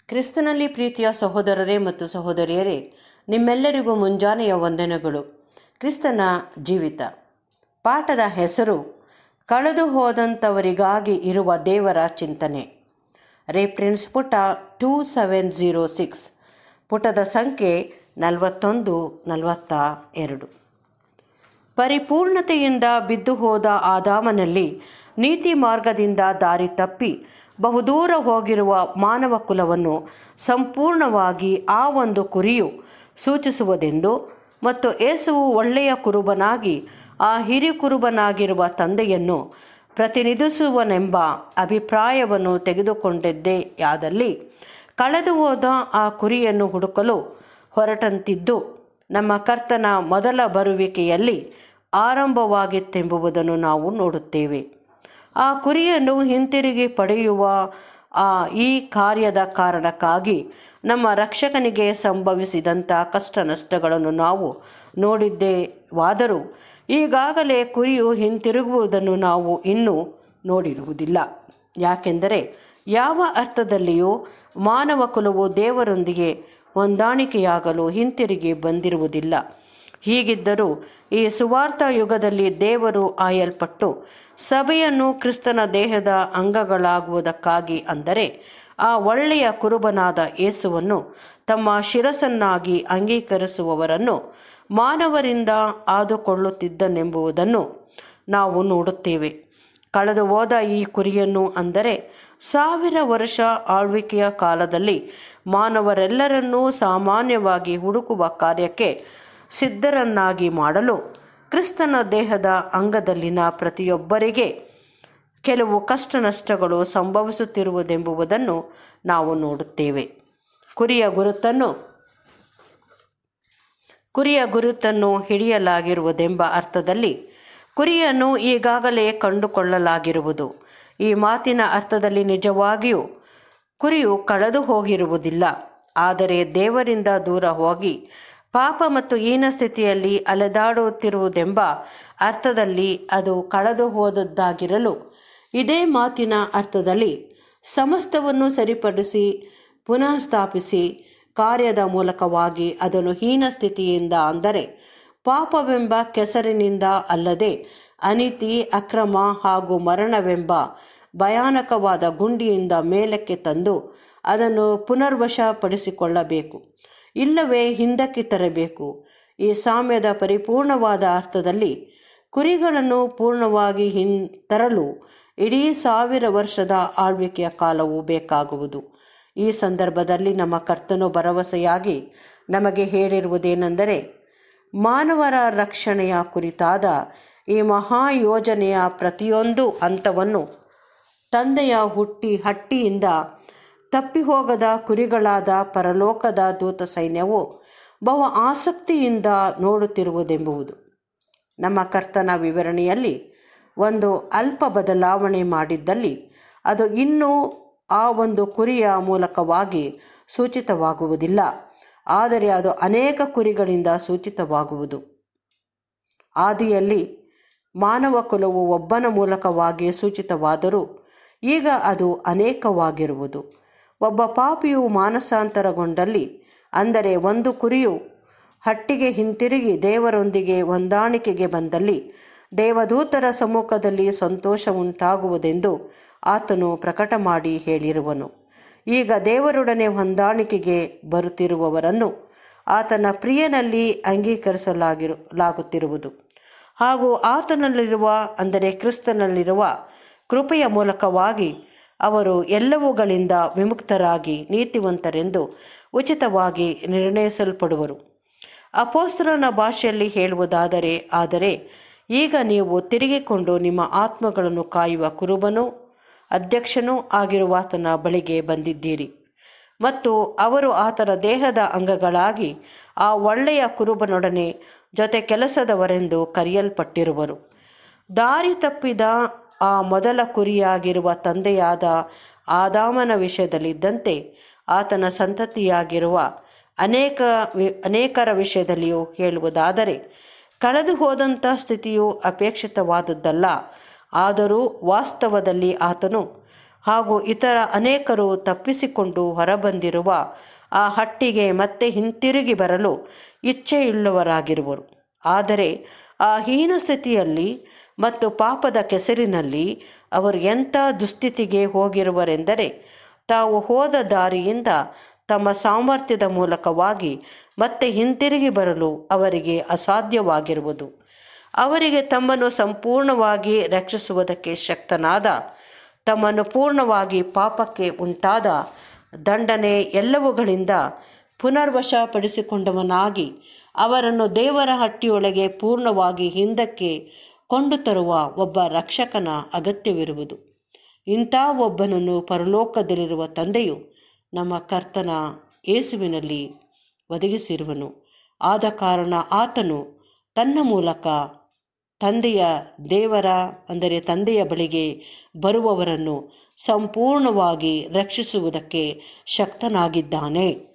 ಕ್ರಿಸ್ತನಲ್ಲಿ ಪ್ರೀತಿಯ ಸಹೋದರರೇ ಮತ್ತು ಸಹೋದರಿಯರೇ ನಿಮ್ಮೆಲ್ಲರಿಗೂ ಮುಂಜಾನೆಯ ವಂದನೆಗಳು ಕ್ರಿಸ್ತನ ಜೀವಿತ ಪಾಠದ ಹೆಸರು ಕಳೆದು ಹೋದಂಥವರಿಗಾಗಿ ಇರುವ ದೇವರ ಚಿಂತನೆ ರೆಫರೆನ್ಸ್ ಪುಟ ಟೂ ಸೆವೆನ್ ಜೀರೋ ಸಿಕ್ಸ್ ಪುಟದ ಸಂಖ್ಯೆ ನಲವತ್ತೊಂದು ನಲವತ್ತ ಎರಡು ಪರಿಪೂರ್ಣತೆಯಿಂದ ಬಿದ್ದು ಹೋದ ಆದಾಮನಲ್ಲಿ ನೀತಿ ಮಾರ್ಗದಿಂದ ದಾರಿ ತಪ್ಪಿ ಬಹುದೂರ ಹೋಗಿರುವ ಮಾನವ ಕುಲವನ್ನು ಸಂಪೂರ್ಣವಾಗಿ ಆ ಒಂದು ಕುರಿಯು ಸೂಚಿಸುವುದೆಂದು ಮತ್ತು ಏಸುವು ಒಳ್ಳೆಯ ಕುರುಬನಾಗಿ ಆ ಹಿರಿ ಕುರುಬನಾಗಿರುವ ತಂದೆಯನ್ನು ಪ್ರತಿನಿಧಿಸುವನೆಂಬ ಅಭಿಪ್ರಾಯವನ್ನು ತೆಗೆದುಕೊಂಡಿದ್ದೇ ಯಾದಲ್ಲಿ ಕಳೆದು ಹೋದ ಆ ಕುರಿಯನ್ನು ಹುಡುಕಲು ಹೊರಟಂತಿದ್ದು ನಮ್ಮ ಕರ್ತನ ಮೊದಲ ಬರುವಿಕೆಯಲ್ಲಿ ಆರಂಭವಾಗಿತ್ತೆಂಬುದನ್ನು ನಾವು ನೋಡುತ್ತೇವೆ ಆ ಕುರಿಯನ್ನು ಹಿಂತಿರುಗಿ ಪಡೆಯುವ ಆ ಈ ಕಾರ್ಯದ ಕಾರಣಕ್ಕಾಗಿ ನಮ್ಮ ರಕ್ಷಕನಿಗೆ ಸಂಭವಿಸಿದಂಥ ಕಷ್ಟ ನಷ್ಟಗಳನ್ನು ನಾವು ನೋಡಿದ್ದೇವಾದರೂ ಈಗಾಗಲೇ ಕುರಿಯು ಹಿಂತಿರುಗುವುದನ್ನು ನಾವು ಇನ್ನೂ ನೋಡಿರುವುದಿಲ್ಲ ಯಾಕೆಂದರೆ ಯಾವ ಅರ್ಥದಲ್ಲಿಯೂ ಮಾನವ ಕುಲವು ದೇವರೊಂದಿಗೆ ಹೊಂದಾಣಿಕೆಯಾಗಲು ಹಿಂತಿರುಗಿ ಬಂದಿರುವುದಿಲ್ಲ ಹೀಗಿದ್ದರೂ ಈ ಸುವಾರ್ಥ ಯುಗದಲ್ಲಿ ದೇವರು ಆಯಲ್ಪಟ್ಟು ಸಭೆಯನ್ನು ಕ್ರಿಸ್ತನ ದೇಹದ ಅಂಗಗಳಾಗುವುದಕ್ಕಾಗಿ ಅಂದರೆ ಆ ಒಳ್ಳೆಯ ಕುರುಬನಾದ ಯೇಸುವನ್ನು ತಮ್ಮ ಶಿರಸನ್ನಾಗಿ ಅಂಗೀಕರಿಸುವವರನ್ನು ಮಾನವರಿಂದ ಆದುಕೊಳ್ಳುತ್ತಿದ್ದನೆಂಬುದನ್ನು ನಾವು ನೋಡುತ್ತೇವೆ ಕಳೆದು ಹೋದ ಈ ಕುರಿಯನ್ನು ಅಂದರೆ ಸಾವಿರ ವರ್ಷ ಆಳ್ವಿಕೆಯ ಕಾಲದಲ್ಲಿ ಮಾನವರೆಲ್ಲರನ್ನೂ ಸಾಮಾನ್ಯವಾಗಿ ಹುಡುಕುವ ಕಾರ್ಯಕ್ಕೆ ಸಿದ್ಧರನ್ನಾಗಿ ಮಾಡಲು ಕ್ರಿಸ್ತನ ದೇಹದ ಅಂಗದಲ್ಲಿನ ಪ್ರತಿಯೊಬ್ಬರಿಗೆ ಕೆಲವು ಕಷ್ಟ ನಷ್ಟಗಳು ಸಂಭವಿಸುತ್ತಿರುವುದೆಂಬುದನ್ನು ನಾವು ನೋಡುತ್ತೇವೆ ಕುರಿಯ ಗುರುತನ್ನು ಕುರಿಯ ಗುರುತನ್ನು ಹಿಡಿಯಲಾಗಿರುವುದೆಂಬ ಅರ್ಥದಲ್ಲಿ ಕುರಿಯನ್ನು ಈಗಾಗಲೇ ಕಂಡುಕೊಳ್ಳಲಾಗಿರುವುದು ಈ ಮಾತಿನ ಅರ್ಥದಲ್ಲಿ ನಿಜವಾಗಿಯೂ ಕುರಿಯು ಕಳೆದು ಹೋಗಿರುವುದಿಲ್ಲ ಆದರೆ ದೇವರಿಂದ ದೂರ ಹೋಗಿ ಪಾಪ ಮತ್ತು ಹೀನ ಸ್ಥಿತಿಯಲ್ಲಿ ಅಲೆದಾಡುತ್ತಿರುವುದೆಂಬ ಅರ್ಥದಲ್ಲಿ ಅದು ಕಳೆದು ಹೋದದ್ದಾಗಿರಲು ಇದೇ ಮಾತಿನ ಅರ್ಥದಲ್ಲಿ ಸಮಸ್ತವನ್ನು ಸರಿಪಡಿಸಿ ಪುನಃ ಸ್ಥಾಪಿಸಿ ಕಾರ್ಯದ ಮೂಲಕವಾಗಿ ಅದನ್ನು ಹೀನ ಸ್ಥಿತಿಯಿಂದ ಅಂದರೆ ಪಾಪವೆಂಬ ಕೆಸರಿನಿಂದ ಅಲ್ಲದೆ ಅನೀತಿ ಅಕ್ರಮ ಹಾಗೂ ಮರಣವೆಂಬ ಭಯಾನಕವಾದ ಗುಂಡಿಯಿಂದ ಮೇಲಕ್ಕೆ ತಂದು ಅದನ್ನು ಪುನರ್ವಶಪಡಿಸಿಕೊಳ್ಳಬೇಕು ಇಲ್ಲವೇ ಹಿಂದಕ್ಕೆ ತರಬೇಕು ಈ ಸಾಮ್ಯದ ಪರಿಪೂರ್ಣವಾದ ಅರ್ಥದಲ್ಲಿ ಕುರಿಗಳನ್ನು ಪೂರ್ಣವಾಗಿ ಹಿನ್ ತರಲು ಇಡೀ ಸಾವಿರ ವರ್ಷದ ಆಳ್ವಿಕೆಯ ಕಾಲವು ಬೇಕಾಗುವುದು ಈ ಸಂದರ್ಭದಲ್ಲಿ ನಮ್ಮ ಕರ್ತನು ಭರವಸೆಯಾಗಿ ನಮಗೆ ಹೇಳಿರುವುದೇನೆಂದರೆ ಮಾನವರ ರಕ್ಷಣೆಯ ಕುರಿತಾದ ಈ ಮಹಾಯೋಜನೆಯ ಪ್ರತಿಯೊಂದು ಹಂತವನ್ನು ತಂದೆಯ ಹುಟ್ಟಿ ಹಟ್ಟಿಯಿಂದ ತಪ್ಪಿಹೋಗದ ಕುರಿಗಳಾದ ಪರಲೋಕದ ದೂತ ಸೈನ್ಯವು ಬಹು ಆಸಕ್ತಿಯಿಂದ ನೋಡುತ್ತಿರುವುದೆಂಬುದು ನಮ್ಮ ಕರ್ತನ ವಿವರಣೆಯಲ್ಲಿ ಒಂದು ಅಲ್ಪ ಬದಲಾವಣೆ ಮಾಡಿದ್ದಲ್ಲಿ ಅದು ಇನ್ನೂ ಆ ಒಂದು ಕುರಿಯ ಮೂಲಕವಾಗಿ ಸೂಚಿತವಾಗುವುದಿಲ್ಲ ಆದರೆ ಅದು ಅನೇಕ ಕುರಿಗಳಿಂದ ಸೂಚಿತವಾಗುವುದು ಆದಿಯಲ್ಲಿ ಮಾನವ ಕುಲವು ಒಬ್ಬನ ಮೂಲಕವಾಗಿ ಸೂಚಿತವಾದರೂ ಈಗ ಅದು ಅನೇಕವಾಗಿರುವುದು ಒಬ್ಬ ಪಾಪಿಯು ಮಾನಸಾಂತರಗೊಂಡಲ್ಲಿ ಅಂದರೆ ಒಂದು ಕುರಿಯು ಹಟ್ಟಿಗೆ ಹಿಂತಿರುಗಿ ದೇವರೊಂದಿಗೆ ಹೊಂದಾಣಿಕೆಗೆ ಬಂದಲ್ಲಿ ದೇವದೂತರ ಸಮ್ಮುಖದಲ್ಲಿ ಸಂತೋಷ ಉಂಟಾಗುವುದೆಂದು ಆತನು ಪ್ರಕಟ ಮಾಡಿ ಹೇಳಿರುವನು ಈಗ ದೇವರೊಡನೆ ಹೊಂದಾಣಿಕೆಗೆ ಬರುತ್ತಿರುವವರನ್ನು ಆತನ ಪ್ರಿಯನಲ್ಲಿ ಅಂಗೀಕರಿಸಲಾಗಿರು ಲಾಗುತ್ತಿರುವುದು ಹಾಗೂ ಆತನಲ್ಲಿರುವ ಅಂದರೆ ಕ್ರಿಸ್ತನಲ್ಲಿರುವ ಕೃಪೆಯ ಮೂಲಕವಾಗಿ ಅವರು ಎಲ್ಲವುಗಳಿಂದ ವಿಮುಕ್ತರಾಗಿ ನೀತಿವಂತರೆಂದು ಉಚಿತವಾಗಿ ನಿರ್ಣಯಿಸಲ್ಪಡುವರು ಅಪೋಸ್ತರನ ಭಾಷೆಯಲ್ಲಿ ಹೇಳುವುದಾದರೆ ಆದರೆ ಈಗ ನೀವು ತಿರುಗಿಕೊಂಡು ನಿಮ್ಮ ಆತ್ಮಗಳನ್ನು ಕಾಯುವ ಕುರುಬನೂ ಅಧ್ಯಕ್ಷನೂ ಆಗಿರುವ ಆತನ ಬಳಿಗೆ ಬಂದಿದ್ದೀರಿ ಮತ್ತು ಅವರು ಆತನ ದೇಹದ ಅಂಗಗಳಾಗಿ ಆ ಒಳ್ಳೆಯ ಕುರುಬನೊಡನೆ ಜೊತೆ ಕೆಲಸದವರೆಂದು ಕರೆಯಲ್ಪಟ್ಟಿರುವರು ದಾರಿ ತಪ್ಪಿದ ಆ ಮೊದಲ ಕುರಿಯಾಗಿರುವ ತಂದೆಯಾದ ಆದಾಮನ ವಿಷಯದಲ್ಲಿದ್ದಂತೆ ಆತನ ಸಂತತಿಯಾಗಿರುವ ಅನೇಕ ವಿ ಅನೇಕರ ವಿಷಯದಲ್ಲಿಯೂ ಹೇಳುವುದಾದರೆ ಕಳೆದು ಹೋದಂಥ ಸ್ಥಿತಿಯು ಅಪೇಕ್ಷಿತವಾದದ್ದಲ್ಲ ಆದರೂ ವಾಸ್ತವದಲ್ಲಿ ಆತನು ಹಾಗೂ ಇತರ ಅನೇಕರು ತಪ್ಪಿಸಿಕೊಂಡು ಹೊರಬಂದಿರುವ ಆ ಹಟ್ಟಿಗೆ ಮತ್ತೆ ಹಿಂತಿರುಗಿ ಬರಲು ಇಚ್ಛೆಯುಳ್ಳವರಾಗಿರುವರು ಆದರೆ ಆ ಹೀನ ಸ್ಥಿತಿಯಲ್ಲಿ ಮತ್ತು ಪಾಪದ ಕೆಸರಿನಲ್ಲಿ ಅವರು ಎಂಥ ದುಸ್ಥಿತಿಗೆ ಹೋಗಿರುವರೆಂದರೆ ತಾವು ಹೋದ ದಾರಿಯಿಂದ ತಮ್ಮ ಸಾಮರ್ಥ್ಯದ ಮೂಲಕವಾಗಿ ಮತ್ತೆ ಹಿಂತಿರುಗಿ ಬರಲು ಅವರಿಗೆ ಅಸಾಧ್ಯವಾಗಿರುವುದು ಅವರಿಗೆ ತಮ್ಮನ್ನು ಸಂಪೂರ್ಣವಾಗಿ ರಕ್ಷಿಸುವುದಕ್ಕೆ ಶಕ್ತನಾದ ತಮ್ಮನ್ನು ಪೂರ್ಣವಾಗಿ ಪಾಪಕ್ಕೆ ಉಂಟಾದ ದಂಡನೆ ಎಲ್ಲವುಗಳಿಂದ ಪುನರ್ವಶಪಡಿಸಿಕೊಂಡವನಾಗಿ ಅವರನ್ನು ದೇವರ ಹಟ್ಟಿಯೊಳಗೆ ಪೂರ್ಣವಾಗಿ ಹಿಂದಕ್ಕೆ ಕೊಂಡು ತರುವ ಒಬ್ಬ ರಕ್ಷಕನ ಅಗತ್ಯವಿರುವುದು ಇಂಥ ಒಬ್ಬನನ್ನು ಪರಲೋಕದಲ್ಲಿರುವ ತಂದೆಯು ನಮ್ಮ ಕರ್ತನ ಯೇಸುವಿನಲ್ಲಿ ಒದಗಿಸಿರುವನು ಆದ ಕಾರಣ ಆತನು ತನ್ನ ಮೂಲಕ ತಂದೆಯ ದೇವರ ಅಂದರೆ ತಂದೆಯ ಬಳಿಗೆ ಬರುವವರನ್ನು ಸಂಪೂರ್ಣವಾಗಿ ರಕ್ಷಿಸುವುದಕ್ಕೆ ಶಕ್ತನಾಗಿದ್ದಾನೆ